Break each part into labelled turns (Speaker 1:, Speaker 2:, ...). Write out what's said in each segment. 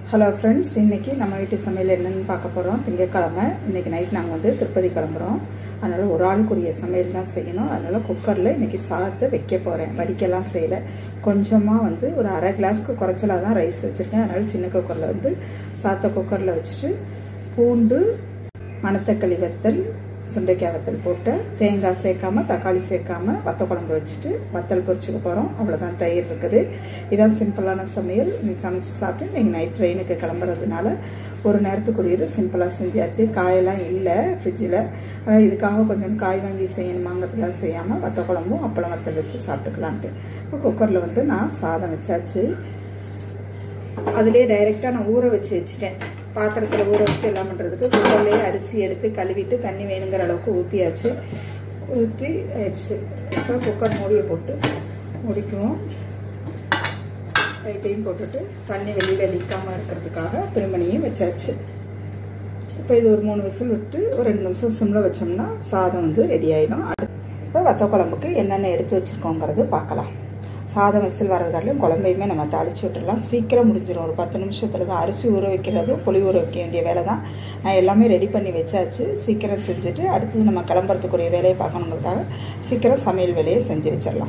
Speaker 1: hello friends இன்றைக்கி நம்ம வீட்டு சமையல் என்னென்னு பார்க்க போகிறோம் திங்கக்கிழமை இன்றைக்கி நைட் நாங்கள் வந்து திருப்பதி கிளம்புறோம் அதனால் ஒரு ஆளுக்குரிய சமையல் தான் செய்யணும் அதனால் குக்கரில் இன்றைக்கி சாதத்தை வைக்க போகிறேன் வடிக்கலாம் செய்யலை கொஞ்சமாக வந்து ஒரு அரை கிளாஸ்க்கு குறைச்சலாக தான் ரைஸ் வச்சுருக்கேன் அதனால் சின்ன குக்கரில் வந்து சாதத்தை குக்கரில் வச்சுட்டு பூண்டு மணத்தக்காளி வத்தல் சுண்டைக்காய் வத்தல் போட்டு தேங்காய் சேர்க்காம தக்காளி சேர்க்காம வத்த குழம்பு வச்சுட்டு வத்தல் பொரிச்சுக்க போகிறோம் அவ்வளோதான் தயிர் இருக்குது இதான் சிம்பிளான சமையல் இன்னைக்கு சமைச்சு சாப்பிட்டு நீங்கள் நைட் ட்ரெயினுக்கு கிளம்புறதுனால ஒரு நேரத்துக்குரியது சிம்பிளாக செஞ்சாச்சு காயெல்லாம் இல்லை ஃப்ரிட்ஜில் ஆனால் இதுக்காக கொஞ்சம் காய் வாங்கி செய்யணுமாங்கிறதுக்காக செய்யாமல் வத்த குழம்பும் அப்பளம் வத்தல் வச்சு சாப்பிட்டுக்கலான்ட்டு இப்போ குக்கரில் வந்து நான் சாதம் வச்சாச்சு அதுலேயே டைரெக்டாக நான் ஊற வச்சு வச்சுட்டேன் பாத்திரத்தில் ஊற வச்சு எல்லாம் பண்ணுறதுக்கு குக்கர்லேயே அரிசி எடுத்து கழுவிட்டு தண்ணி வேணுங்கிற அளவுக்கு ஊற்றியாச்சு ஊற்றி ஆயிடுச்சு இப்போ குக்கர் மூடியை போட்டு முடிக்குவோம் லைட்டையும் போட்டுட்டு தண்ணி வெளியில் நிற்காமல் இருக்கிறதுக்காக திருமணியும் வச்சாச்சு இப்போ இது ஒரு மூணு விசில் விட்டு ஒரு ரெண்டு நிமிஷம் சிம்மில் வச்சோம்னா சாதம் வந்து ரெடி ஆகிடும் இப்போ வத்த குழம்புக்கு என்னென்ன எடுத்து வச்சுருக்கோங்கிறது பார்க்கலாம் சாதம் விசில் வரதுக்காட்டிலும் குழம்பையுமே நம்ம தாளித்து விட்டுடலாம் சீக்கிரம் முடிஞ்சிடும் ஒரு பத்து நிமிஷத்தில் தான் அரிசி ஊற வைக்கிறதும் புளி ஊற வைக்க வேண்டிய வேலை தான் நான் எல்லாமே ரெடி பண்ணி வச்சாச்சு சீக்கிரம் செஞ்சுட்டு அடுத்தது நம்ம கிளம்புறதுக்குரிய வேலையை பார்க்கணுங்கிறதுக்காக சீக்கிரம் சமையல் வேலையை செஞ்சு வச்சிடலாம்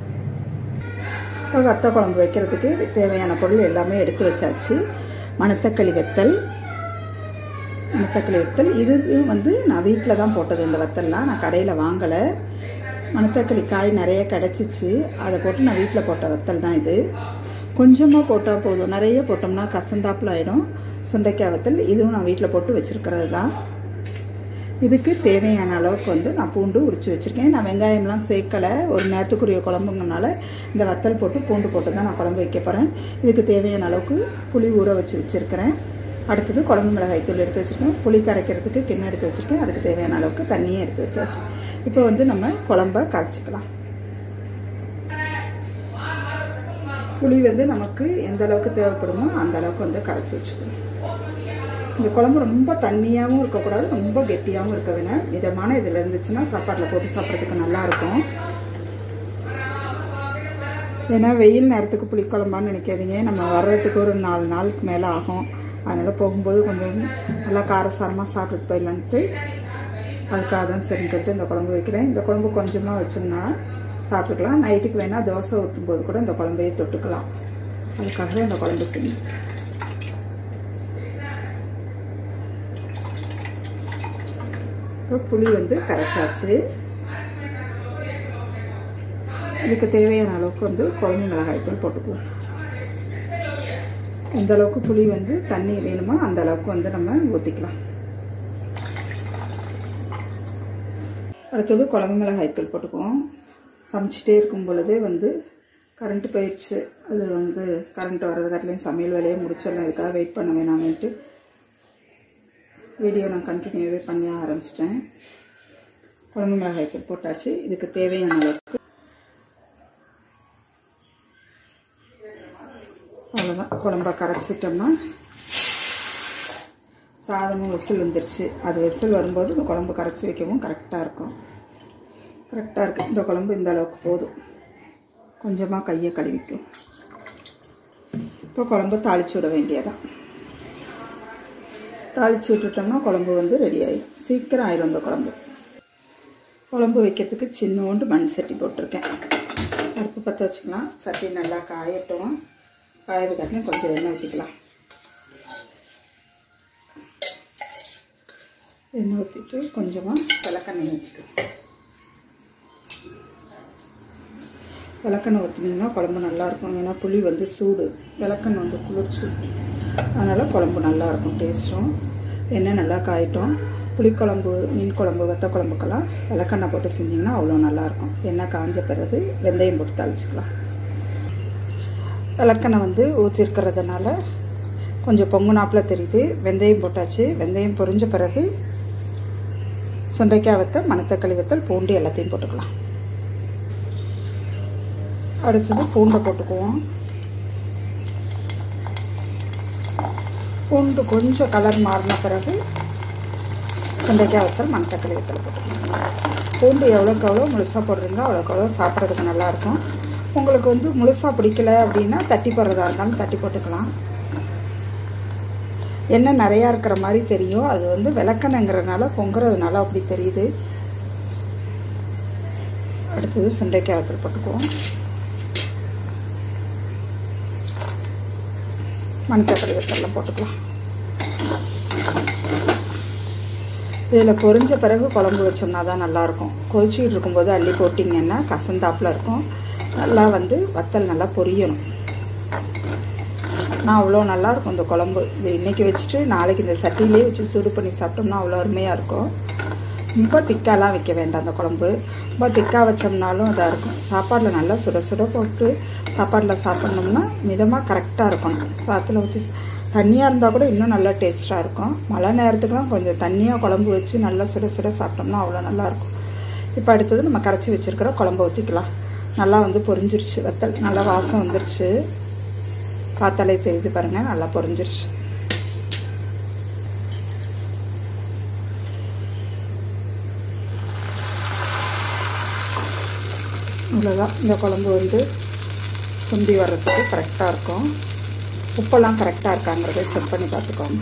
Speaker 1: இப்போ வத்த குழம்பு வைக்கிறதுக்கு தேவையான பொருள் எல்லாமே எடுத்து வச்சாச்சு மணத்தக்களி வெத்தல் மணத்தக்களி வெத்தல் இது வந்து நான் வீட்டில் தான் போட்டது இந்த வத்தல்லாம் நான் கடையில் வாங்கலை மணத்தக்காளி காய் நிறைய கிடச்சிச்சு அதை போட்டு நான் வீட்டில் போட்ட வத்தல் தான் இது கொஞ்சமாக போட்டால் போதும் நிறைய போட்டோம்னா கசந்தாப்பில் ஆகிடும் சுண்டைக்காய் வத்தல் இதுவும் நான் வீட்டில் போட்டு வச்சுருக்கிறது தான் இதுக்கு தேவையான அளவுக்கு வந்து நான் பூண்டு உரித்து வச்சுருக்கேன் நான் வெங்காயம்லாம் சேர்க்கலை ஒரு நேரத்துக்குரிய குழம்புங்கனால இந்த வத்தல் போட்டு பூண்டு போட்டு தான் நான் குழம்பு வைக்க போகிறேன் இதுக்கு தேவையான அளவுக்கு புளி ஊற வச்சு வச்சுருக்கிறேன் அடுத்தது குழம்பு மிளகாய் தூள் எடுத்து வச்சுருக்கேன் புளி கரைக்கிறதுக்கு கிண்ணம் எடுத்து வச்சுருக்கேன் அதுக்கு தேவையான அளவுக்கு தண்ணியும் எடுத்து வச்சாச்சு இப்போ வந்து நம்ம குழம்ப கரைச்சிக்கலாம் புளி வந்து நமக்கு எந்த அளவுக்கு தேவைப்படுமோ அந்த அளவுக்கு வந்து கரைச்சி வச்சுக்கணும் இந்த குழம்பு ரொம்ப தண்ணியாகவும் இருக்கக்கூடாது ரொம்ப கெட்டியாகவும் இருக்க வேணும் மிதமான இதில் இருந்துச்சுன்னா சாப்பாட்டில் போட்டு சாப்பிட்றதுக்கு நல்லாயிருக்கும் ஏன்னா வெயில் நேரத்துக்கு புளிக்குழம்பான்னு நினைக்காதீங்க நம்ம வர்றதுக்கு ஒரு நாலு நாளுக்கு மேலே ஆகும் அதனால் போகும்போது கொஞ்சம் நல்லா காரசாரமாக சாப்பிட்டுட்டு போயிடலான்ட்டு அதுக்காக தான் சரின்னு சொல்லிட்டு இந்த குழம்பு வைக்கிறேன் இந்த குழம்பு கொஞ்சமாக வச்சோம்னா சாப்பிட்டுக்கலாம் நைட்டுக்கு வேணால் தோசை ஊற்றும் போது கூட இந்த குழம்பையே தொட்டுக்கலாம் அதுக்காக தான் இந்த குழம்பு செஞ்சு இப்போ புளி வந்து கரைச்சாச்சு இதுக்கு தேவையான அளவுக்கு வந்து குழம்பு மிளகாய்த்தூள் போட்டுக்குவோம் எந்த அளவுக்கு புளி வந்து தண்ணி வேணுமோ அந்த அளவுக்கு வந்து நம்ம ஊற்றிக்கலாம் அடுத்தது குழம்பு மிளகாய்த்தூள் போட்டுக்குவோம் சமைச்சிட்டே இருக்கும் பொழுதே வந்து கரண்ட்டு போயிடுச்சு அது வந்து கரண்ட் வர்றது காட்டிலையும் சமையல் வேலையை முடிச்சிடலாம் இதுக்காக வெயிட் பண்ண வேணாமேன்ட்டு வீடியோ நான் கண்டினியூவே பண்ண ஆரம்பிச்சிட்டேன் குழம்பு மிளகாய்த்தூள் போட்டாச்சு இதுக்கு தேவையான அளவுக்கு அவ்வளோதான் குழம்ப கரைச்சிட்டோம்னா சாதமும் விசில் வந்துருச்சு அது விசில் வரும்போது இந்த குழம்பு கரைச்சி வைக்கவும் கரெக்டாக இருக்கும் கரெக்டாக இருக்குது இந்த குழம்பு இந்த அளவுக்கு போதும் கொஞ்சமாக கையை கழுவிக்கும் இப்போ குழம்பு தாளித்து விட வேண்டியதான் தாளித்து விட்டுட்டோம்னா குழம்பு வந்து ரெடி ஆகிடும் சீக்கிரம் ஆயிடும் இந்த குழம்பு குழம்பு வைக்கிறதுக்கு சின்னோண்டு மண் சட்டி போட்டிருக்கேன் அடுப்பு பற்ற வச்சுக்கலாம் சட்டி நல்லா காயட்டும் காயறதுக்காட்டியும் கொஞ்சம் எண்ணெய் ஊற்றிக்கலாம் எண்ணெய் ஊற்றிட்டு கொஞ்சமாக விளக்கெண்ணெய் ஊற்றிக்கலாம் விளக்கெண்ணெய் ஊற்றினீங்கன்னா குழம்பு நல்லாயிருக்கும் ஏன்னா புளி வந்து சூடு விளக்கெண்ணெய் வந்து குளிர்ச்சி அதனால் குழம்பு நல்லாயிருக்கும் டேஸ்ட்டும் எண்ணெய் நல்லா காயிட்டோம் புளிக்குழம்பு மீன் குழம்பு வத்த குழம்புக்கெல்லாம் விளக்கெண்ணெய் போட்டு செஞ்சிங்கன்னா அவ்வளோ நல்லாயிருக்கும் எண்ணெய் காஞ்ச பிறகு வெந்தயம் போட்டு தாளிச்சிக்கலாம் விளக்கெண்ணெய் வந்து ஊற்றிருக்கிறதுனால கொஞ்சம் பொங்கு நாப்பில் தெரியுது வெந்தயம் போட்டாச்சு வெந்தயம் பொரிஞ்ச பிறகு சுண்டைக்காய் வத்தல் மணத்தக்காளி வத்தல் பூண்டு எல்லாத்தையும் போட்டுக்கலாம் அடுத்தது பூண்டை போட்டுக்குவோம் பூண்டு கொஞ்சம் கலர் மாறின பிறகு சுண்டைக்காய் வத்தல் மணத்தக்காளி வத்தல் போட்டுக்கலாம் பூண்டு எவ்வளோக்கு எவ்வளோ முழுசாக போடுறீங்களோ அவ்வளோக்கு எவ்வளோ சாப்பிட்றதுக்கு நல்லாயிருக்கும் உங்களுக்கு வந்து முழுசாக பிடிக்கல அப்படின்னா தட்டி போடுறதா இருந்தாலும் தட்டி போட்டுக்கலாம் எண்ணெய் நிறையா இருக்கிற மாதிரி தெரியும் அது வந்து விளக்கெண்ணங்கிறதுனால பொங்குறதுனால அப்படி தெரியுது அடுத்தது சுண்டைக்காய் வத்தல் போட்டுக்குவோம் மணத்தக்காளி வத்தல்லாம் போட்டுக்கலாம் இதில் பொரிஞ்ச பிறகு குழம்பு வச்சோம்னா தான் நல்லாயிருக்கும் கொதிச்சிக்கிட்டு இருக்கும்போது அள்ளி போட்டிங்கன்னா கசந்தாப்பில் இருக்கும் நல்லா வந்து வத்தல் நல்லா பொரியணும் நான் அவ்வளோ நல்லாயிருக்கும் இந்த குழம்பு இது இன்றைக்கி வச்சுட்டு நாளைக்கு இந்த சட்டியிலே வச்சு சூடு பண்ணி சாப்பிட்டோம்னா அவ்வளோ அருமையாக இருக்கும் ரொம்ப திக்காலாம் வைக்க வேண்டாம் அந்த குழம்பு ரொம்ப திக்காக வச்சோம்னாலும் இதாக இருக்கும் சாப்பாடில் நல்லா சுட சுட போட்டு சாப்பாடில் சாப்பிட்ணோம்னா மிதமாக கரெக்டாக இருக்கணும் சாத்தில் ஊற்றி தண்ணியாக இருந்தால் கூட இன்னும் நல்லா டேஸ்ட்டாக இருக்கும் மழை நேரத்துக்குலாம் கொஞ்சம் தண்ணியாக குழம்பு வச்சு நல்லா சுட சுட சாப்பிட்டோம்னா அவ்வளோ நல்லாயிருக்கும் இப்போ அடுத்தது நம்ம கரைச்சி வச்சுருக்கிற குழம்பு ஊற்றிக்கலாம் நல்லா வந்து பொரிஞ்சிருச்சு வத்தல் நல்லா வாசம் வந்துருச்சு பார்த்தாலே தெரியுது பாருங்கள் நல்லா பொரிஞ்சிருச்சு இவ்வளோதான் இந்த குழம்பு வந்து சுண்டி வர்றதுக்கு கரெக்டாக இருக்கும் உப்பெல்லாம் கரெக்டாக இருக்காங்கிறத செக் பண்ணி பார்த்துக்கோங்க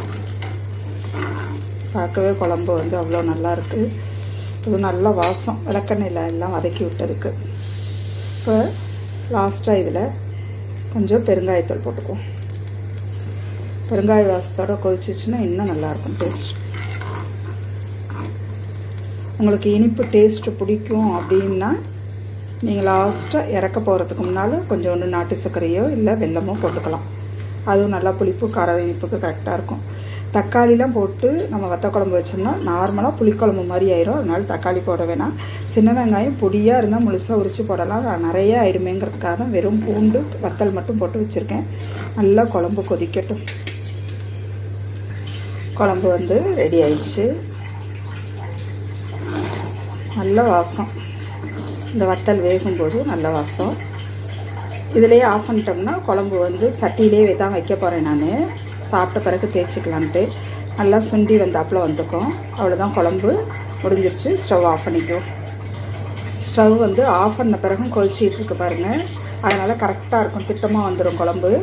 Speaker 1: பார்க்கவே குழம்பு வந்து அவ்வளோ நல்லா இருக்குது இது நல்ல வாசம் விளக்கெண்ணெயில் எல்லாம் வதக்கி விட்டதுக்கு இப்போ லாஸ்ட்டாக இதில் கொஞ்சம் பெருங்காயத்தூள் போட்டுக்குவோம் பெருங்காய வாசத்தோட கொதிச்சிச்சுன்னா இன்னும் நல்லாயிருக்கும் டேஸ்ட் உங்களுக்கு இனிப்பு டேஸ்ட்டு பிடிக்கும் அப்படின்னா நீங்கள் லாஸ்ட்டாக இறக்க போகிறதுக்கு முன்னால் கொஞ்சோண்டு நாட்டு சர்க்கரையோ இல்லை வெல்லமோ போட்டுக்கலாம் அதுவும் நல்லா புளிப்பு கார இனிப்புக்கு கரெக்டாக இருக்கும் தக்காளிலாம் போட்டு நம்ம வத்த குழம்பு வச்சோம்னா நார்மலாக புளிக்குழம்பு மாதிரி ஆயிரும் அதனால தக்காளி போட வேணாம் சின்ன வெங்காயம் பொடியாக இருந்தால் முழுசாக உரித்து போடலாம் நிறைய ஆயிடுமேங்கிறதுக்காக தான் வெறும் பூண்டு வத்தல் மட்டும் போட்டு வச்சுருக்கேன் நல்லா குழம்பு கொதிக்கட்டும் குழம்பு வந்து ரெடி ஆயிடுச்சு நல்ல வாசம் இந்த வத்தல் வேகும்போது நல்ல வாசம் இதிலேயே ஆஃப் பண்ணிட்டோம்னா குழம்பு வந்து சட்டியிலே தான் வைக்க போகிறேன் நான் சாப்பிட்ட பிறகு தேய்ச்சிக்கலான்ட்டு நல்லா சுண்டி வந்தாப்பில் வந்துக்கும் அவ்வளோதான் குழம்பு முடிஞ்சிருச்சு ஸ்டவ் ஆஃப் பண்ணிக்குவோம் ஸ்டவ் வந்து ஆஃப் பண்ண பிறகும் கொதிச்சிட்டு இருக்கு பாருங்கள் அதனால் கரெக்டாக இருக்கும் திட்டமாக வந்துடும் குழம்பு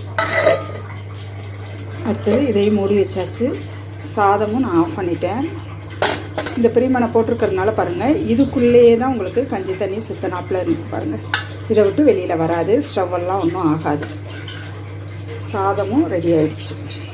Speaker 1: அடுத்து இதையும் மூடி வச்சாச்சு சாதமும் நான் ஆஃப் பண்ணிட்டேன் இந்த பிரிமனை போட்டிருக்கிறதுனால பாருங்கள் இதுக்குள்ளேயே தான் உங்களுக்கு கஞ்சி தண்ணி சுத்தனாப்பில் இருக்கு பாருங்கள் இதை விட்டு வெளியில் வராது ஸ்டவ்வெல்லாம் ஒன்றும் ஆகாது சாதமும் ரெடி ஆயிடுச்சு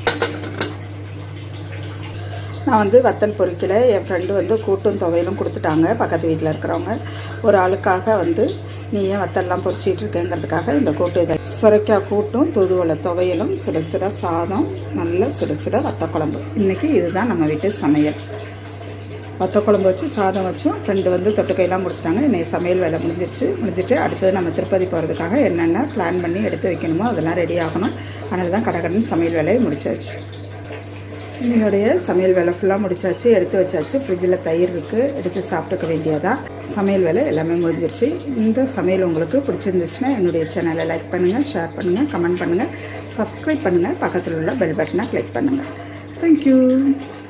Speaker 1: நான் வந்து வத்தல் பொறிக்கல என் ஃப்ரெண்டு வந்து கூட்டும் துவையலும் கொடுத்துட்டாங்க பக்கத்து வீட்டில் இருக்கிறவங்க ஒரு ஆளுக்காக வந்து நீ ஏன் வத்தல்லாம் பொறிச்சிட்டு இருக்கேங்கிறதுக்காக இந்த கூட்டு இதை சுரைக்காய் கூட்டும் தூதுவளை துவையலும் சுட சுட சாதம் நல்ல சுட சுட வத்த குழம்பு இன்றைக்கி இதுதான் நம்ம வீட்டு சமையல் வத்த குழம்பு வச்சு சாதம் வச்சும் ஃப்ரெண்டு வந்து தொட்டுக்கையெல்லாம் கொடுத்துட்டாங்க இன்னைக்கு சமையல் வேலை முடிஞ்சிருச்சு முடிஞ்சிட்டு அடுத்தது நம்ம திருப்பதி போகிறதுக்காக என்னென்ன பிளான் பண்ணி எடுத்து வைக்கணுமோ அதெல்லாம் ரெடி ஆகணும் அதனால தான் கடகடன் சமையல் வேலையை முடிச்சாச்சு என்னுடைய சமையல் வேலை ஃபுல்லாக முடிச்சாச்சு எடுத்து வச்சாச்சு ஃப்ரிட்ஜில் தயிர் இருக்குது எடுத்து சாப்பிட்டுக்க வேண்டியதான் சமையல் வேலை எல்லாமே முடிஞ்சிருச்சு இந்த சமையல் உங்களுக்கு பிடிச்சிருந்துச்சுன்னா என்னுடைய சேனலை லைக் பண்ணுங்கள் ஷேர் பண்ணுங்கள் கமெண்ட் பண்ணுங்கள் சப்ஸ்கிரைப் பண்ணுங்கள் பக்கத்தில் உள்ள பெல் பட்டனை கிளிக் பண்ணுங்கள் தேங்க்யூ